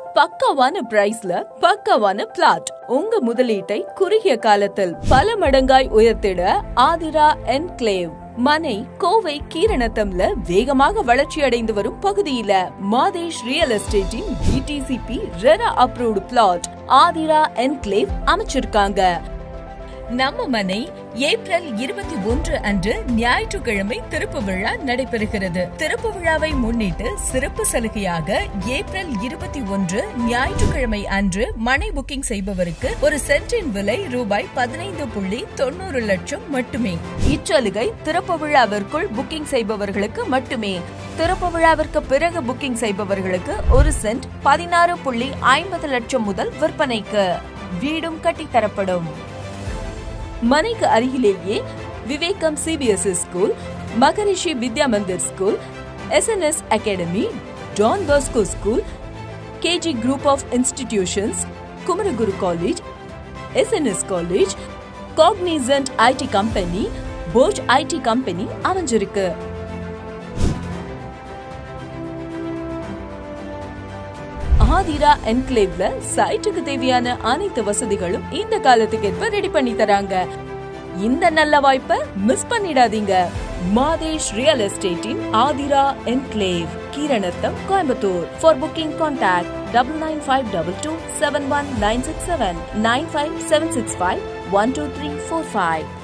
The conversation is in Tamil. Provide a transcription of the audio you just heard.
பக்காவான பிரைஸ்ல பக்காவான பிளாட் உங்க முதலீட்டை குறுகிய காலத்தில் பல மடங்காய் உயர்த்திட ஆதிரா என்க்ளேவ் மனை கோவை கீரணத்தம்ல வேகமாக வளர்ச்சி அடைந்து வரும் பகுதியில மாதேஷ் ரியல் எஸ்டேட்டின் DTCP RERA approved plot Aadhira enclave அமைச்சிருக்காங்க நம்ம மனை ஏப்ரல் இருபத்தி ஒன்று அன்று ஞாயிற்றுக்கிழமை திறப்பு விழா நடைபெறுகிறது திறப்பு விழாவை முன்னிட்டு சிறப்பு சலுகையாக ஏப்ரல் இருபத்தி ஒன்று ஞாயிற்றுக்கிழமை அன்று மனை புக்கிங் செய்பவருக்கு ஒரு சென்டின் விலை ரூபாய் பதினைந்து புள்ளி தொண்ணூறு லட்சம் மட்டுமே இச்சலுகை திறப்பு விழாவிற்குள் புக்கிங் செய்பவர்களுக்கு மட்டுமே திறப்பு விழாவிற்கு பிறகு புக்கிங் செய்பவர்களுக்கு ஒரு சென்ட் பதினாறு புள்ளி ஐம்பது லட்சம் முதல் விற்பனைக்கு வீடும் கட்டித்தரப்படும் மனைக்கு அருகிலேயே Vivekam CBSE school Maharishi Vidya Mandir school SNS academy Don Bosco school KG group of institutions Kumaraguru college SNS college Cognizant IT company Forge IT company அமைஞ்சிருக்கு ஆதிரா என்க்ளேவ்ல சைட்டுக்கு தேவையான அனைத்து வசதிகளும் இந்த காலத்துக்கு ஏற்ப ரெடி பண்ணி தராங்க இந்த நல்ல வாய்ப்பை மிஸ் பண்ணிடாதீங்க மாதேஷ் ரியல் எஸ்டேட்டின் Aadhira enclave Keeranatham Coimbatore for booking contact double nine five double two seven one nine six seven nine five seven six five one two three four five